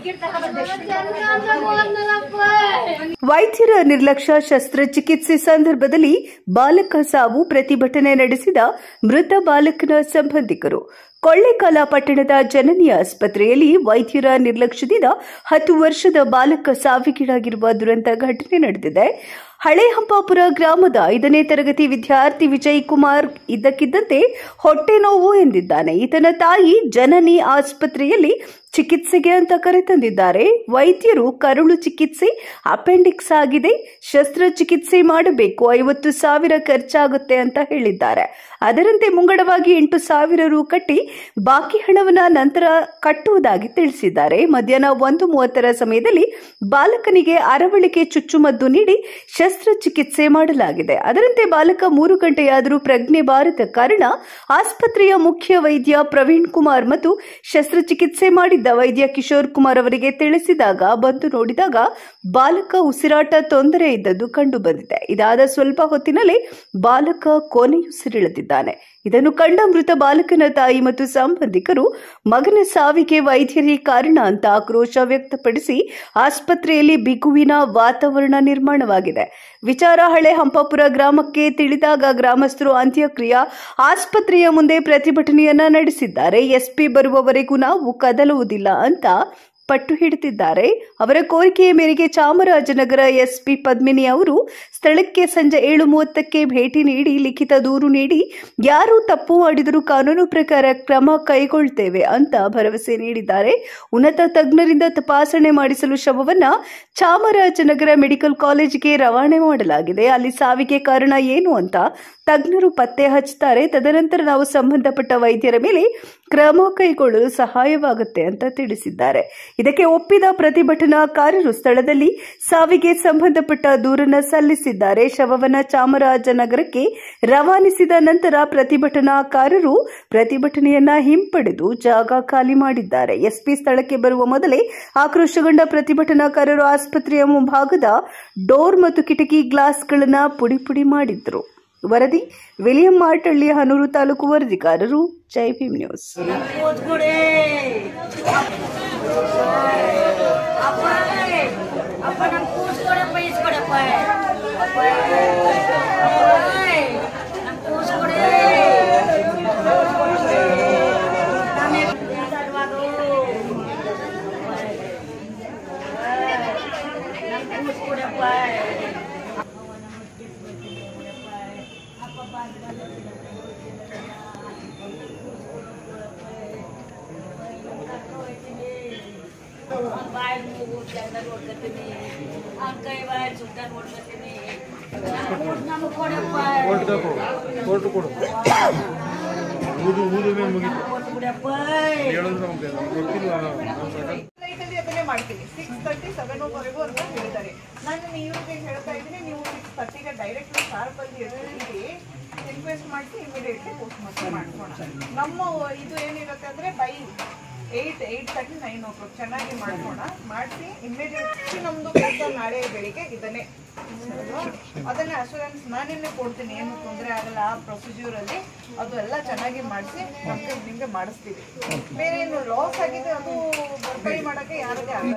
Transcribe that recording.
ವೈದ್ಯರ ನಿರ್ಲಕ್ಷ್ಯ ಶಸ್ತ್ರಚಿಕಿತ್ಸೆ ಸಂದರ್ಭದಲ್ಲಿ ಬಾಲಕ ಸಾವು ಪ್ರತಿಭಟನೆ ನಡೆಸಿದ ಮೃತ ಬಾಲಕನ ಸಂಬಂಧಿಕರು ಕೊಳ್ಳೇಕಾಲ ಪಟ್ಟಣದ ಜನನಿ ಆಸ್ಪತ್ರೆಯಲ್ಲಿ ವೈದ್ಯರ ನಿರ್ಲಕ್ಷ್ಯದಿಂದ ಹತ್ತು ವರ್ಷದ ಬಾಲಕ ಸಾವಿಗೀಡಾಗಿರುವ ದುರಂತ ಘಟನೆ ನಡೆದಿದೆ ಹಳೆ ಹಂಪಾಪುರ ಗ್ರಾಮದ ಐದನೇ ತರಗತಿ ವಿದ್ಯಾರ್ಥಿ ವಿಜಯ್ ಕುಮಾರ್ ಇದ್ದಕ್ಕಿದ್ದಂತೆ ಹೊಟ್ಟೆ ನೋವು ಎಂದಿದ್ದಾನೆ ಈತನ ತಾಯಿ ಜನನಿ ಆಸ್ಪತ್ರೆಯಲ್ಲಿ ಚಿಕಿತ್ಸೆಗೆ ಅಂತ ಕರೆತಂದಿದ್ದಾರೆ ವೈದ್ಯರು ಕರುಳು ಚಿಕಿತ್ಸೆ ಅಪೆಂಡಿಕ್ಸ್ ಆಗಿದೆ ಶಸ್ತ್ರಚಿಕಿತ್ಸೆ ಮಾಡಬೇಕು ಐವತ್ತು ಸಾವಿರ ಖರ್ಚಾಗುತ್ತೆ ಅಂತ ಹೇಳಿದ್ದಾರೆ ಅದರಂತೆ ಮುಂಗಡವಾಗಿ ಎಂಟು ಸಾವಿರ ರು ಕಟ್ಟಿ ಬಾಕಿ ಹಣವನ್ನ ನಂತರ ಕಟ್ಟುವುದಾಗಿ ತಿಳಿಸಿದ್ದಾರೆ ಮಧ್ಯಾಹ್ನ ಒಂದು ಮೂವತ್ತರ ಸಮಯದಲ್ಲಿ ಬಾಲಕನಿಗೆ ಅರವಳಿಕೆ ಚುಚ್ಚುಮದ್ದು ನೀಡಿ ಶಸ್ತ್ರಚಿಕಿತ್ಸೆ ಮಾಡಲಾಗಿದೆ ಅದರಂತೆ ಬಾಲಕ ಮೂರು ಗಂಟೆಯಾದರೂ ಪ್ರಜ್ಞೆ ಬಾರದ ಕಾರಣ ಆಸ್ಪತ್ರೆಯ ಮುಖ್ಯ ವೈದ್ಯ ಪ್ರವೀಣ್ ಕುಮಾರ್ ಮತ್ತು ಶಸ್ತ್ರಚಿಕಿತ್ಸೆ ಮಾಡಿದ್ದ ವೈದ್ಯ ಕಿಶೋರ್ ಕುಮಾರ್ ಅವರಿಗೆ ತಿಳಿಸಿದಾಗ ಬಂದು ನೋಡಿದಾಗ ಬಾಲಕ ಉಸಿರಾಟ ತೊಂದರೆ ಇದ್ದದ್ದು ಕಂಡು ಬಂದಿದೆ ಇದಾದ ಸ್ವಲ್ಪ ಹೊತ್ತಿನಲ್ಲೇ ಬಾಲಕ ಕೊನೆಯುಸಿರಿಳೆದಿದ್ದಾನೆ ಇದನ್ನು ಕಂಡ ಮೃತ ಬಾಲಕನ ತಾಯಿ ಮತ್ತು ಸಂಬಂಧಿಕರು ಮಗನ ಸಾವಿಗೆ ವೈದ್ಯರೇ ಕಾರಣ ಅಂತ ಆಕ್ರೋಶ ವ್ಯಕ್ತಪಡಿಸಿ ಆಸ್ಪತ್ರೆಯಲ್ಲಿ ಬಿಗುವಿನ ವಾತಾವರಣ ನಿರ್ಮಾಣವಾಗಿದೆ ವಿಚಾರ ಹಳೆ ಹಂಪಾಪುರ ಗ್ರಾಮಕ್ಕೆ ತಿಳಿದಾಗ ಗ್ರಾಮಸ್ಥರು ಅಂತ್ಯಕ್ರಿಯಾ ಆಸ್ಪತ್ರೆಯ ಮುಂದೆ ಪ್ರತಿಭಟನೆಯನ್ನ ನಡೆಸಿದ್ದಾರೆ ಎಸ್ಪಿ ಬರುವವರೆಗೂ ನಾವು ಕದಲುವುದಿಲ್ಲ ಅಂತ ಪಟ್ಟು ಹಿಡಿದಿದ್ದಾರೆ ಅವರ ಕೋರಿಕೆಯ ಮೇರೆಗೆ ಚಾಮರಾಜನಗರ ಎಸ್ಪಿ ಪದ್ಮಿನಿ ಅವರು ಸ್ಥಳಕ್ಕೆ ಸಂಜೆ ಏಳು ಮೂವತ್ತಕ್ಕೆ ಭೇಟಿ ನೀಡಿ ಲಿಖಿತ ದೂರು ನೀಡಿ ಯಾರು ತಪ್ಪು ಮಾಡಿದರೂ ಕಾನೂನು ಪ್ರಕಾರ ಕ್ರಮ ಕೈಗೊಳ್ತೇವೆ ಅಂತ ಭರವಸೆ ನೀಡಿದ್ದಾರೆ ಉನ್ನತ ತಜ್ಞರಿಂದ ತಪಾಸಣೆ ಮಾಡಿಸಲು ಶವವನ್ನ ಚಾಮರಾಜನಗರ ಮೆಡಿಕಲ್ ಕಾಲೇಜಿಗೆ ರವಾನೆ ಮಾಡಲಾಗಿದೆ ಅಲ್ಲಿ ಸಾವಿಗೆ ಕಾರಣ ಏನು ಅಂತ ತಜ್ಞರು ಪತ್ತೆ ಹಚ್ಚುತ್ತಾರೆ ತದನಂತರ ನಾವು ಸಂಬಂಧಪಟ್ಟ ವೈದ್ಯರ ಮೇಲೆ ಕ್ರಮ ಕೈಗೊಳ್ಳಲು ಸಹಾಯವಾಗುತ್ತೆ ಅಂತ ತಿಳಿಸಿದ್ದಾರೆ ಇದಕ್ಕೆ ಒಪ್ಪಿದ ಪ್ರತಿಭಟನಾಕಾರರು ಸ್ಥಳದಲ್ಲಿ ಸಾವಿಗೆ ಸಂಬಂಧಪಟ್ಟ ದೂರನ್ನ ಸಲ್ಲಿಸಿದ್ದಾರೆ ಶವವನ್ನ ಚಾಮರಾಜನಗರಕ್ಕೆ ರವಾನಿಸಿದ ನಂತರ ಪ್ರತಿಭಟನಾಕಾರರು ಪ್ರತಿಭಟನೆಯನ್ನ ಹಿಂಪಡೆದು ಜಾಗ ಖಾಲಿ ಮಾಡಿದ್ದಾರೆ ಎಸ್ಪಿ ಸ್ಥಳಕ್ಕೆ ಬರುವ ಮೊದಲೇ ಆಕ್ರೋಶಗೊಂಡ ಪ್ರತಿಭಟನಾಕಾರರು ಆಸ್ಪತ್ರೆಯ ಮುಂಭಾಗದ ಡೋರ್ ಮತ್ತು ಕಿಟಕಿ ಗ್ಲಾಸ್ಗಳನ್ನ ಪುಡಿ ಪುಡಿ ಮಾಡಿದ್ರು ವರದಿ ವಿಲಿಯಂ ಮಾರ್ಟಳ್ಳಿ ಹನೂರು ತಾಲೂಕು ವರದಿಗಾರರು ಜೈ ಭೀಮ್ ನ್ಯೂಸ್ ಕೂತ್ಕೊಡಿ ಅಪ್ಪ ಅಪ್ಪ ನಮ್ ಕೂಸ್ಕೊಡಪ್ಪ ಇಸ್ಕೊಡಪ್ಪ ಅಪ್ಪ ನಮ್ ಕೂಸ್ಕೊಡಿ ನಮಗೆ ಮಾತಾಡುವಾಗ ನಮ್ ಕೂಸ್ಕೊಡಪ್ಪ ಅವ್ನ್ ಬಾಯಿ ಮೂಗು ಚಂದ ನೋಡ್ಕೊತೀನಿ ಅವ್ನ ಕೈ ಬಾಯಿ ಸುತ್ತ ನೋಡ್ಕೊತೀನಿ ನಮಗೆ ಕೊಡಪ್ಪ ಕೋರ್ಟ್ ಕೊಡು ಊದು ಊದು ಮೇಲೆ ಮುಗೀತು ಕೊಟ್ಟು ಬಿಡಪ್ಪ ಹೇಳಿದ್ರು ನಮ್ಗೆ ಗೊತ್ತಿಲ್ಲ ನಾವು ಸಡನ್ ನೈಟಲ್ಲಿ ಅದನ್ನೇ ಮಾಡ್ತೀನಿ ಸಿಕ್ಸ್ ತರ್ಟಿ ಸೆವೆನ್ ವರೆಗೂ ಅಂತ ಹೇಳಿದ್ದಾರೆ ನಾನು ಇವ್ರಿಗೆ ಹೇಳ್ತಾ ಇದ್ದೀನಿ ನೀವು ಸಿಕ್ಸ್ ತರ್ಟಿಗೆ ಡೈರೆಕ್ಟ್ ಶಾರ್ಪಲ್ಲಿ ಎದುರಿಗೆ ರಿಕ್ವೆಸ್ಟ್ ಮಾಡಿಸಿ ಇಮಿಡಿಯೇಟ್ಲಿ ಪೋಸ್ಟ್ ಮಾರ್ಟಮ್ ಮಾಡ್ಕೋಣ ನಮ್ಮ ಇದು ಏನಿರುತ್ತೆ ಅಂದರೆ by eight eight thirty nine o'clock ಚೆನ್ನಾಗಿ ಮಾಡ್ಕೋಣ ಮಾಡಿಸಿ ಇಮಿಡಿಯೇಟ್ಲಿ ನಮ್ಮದು ಕೆಲಸ ನಾಳೆ ಬೆಳಿಗ್ಗೆ ಇದನ್ನೇ ಅದನ್ನೇ ಅಶೂರೆನ್ಸ್ ನಾನೇನೆ ಕೊಡ್ತೀನಿ ಏನು ತೊಂದರೆ ಆಗಲ್ಲ ಆ ಪ್ರೊಸೀಜರಲ್ಲಿ ಅದು ಎಲ್ಲ ಚೆನ್ನಾಗಿ ಮಾಡಿಸಿ ನಮಗೆ ನಿಮಗೆ ಮಾಡಿಸ್ತೀವಿ ಬೇರೆ ಏನು ಲಾಸ್ ಆಗಿದೆ ಅದು ಭರ್ಪಾಯಿ ಮಾಡೋಕ್ಕೆ ಯಾರಿಗೆ ಆಗಲ್ಲ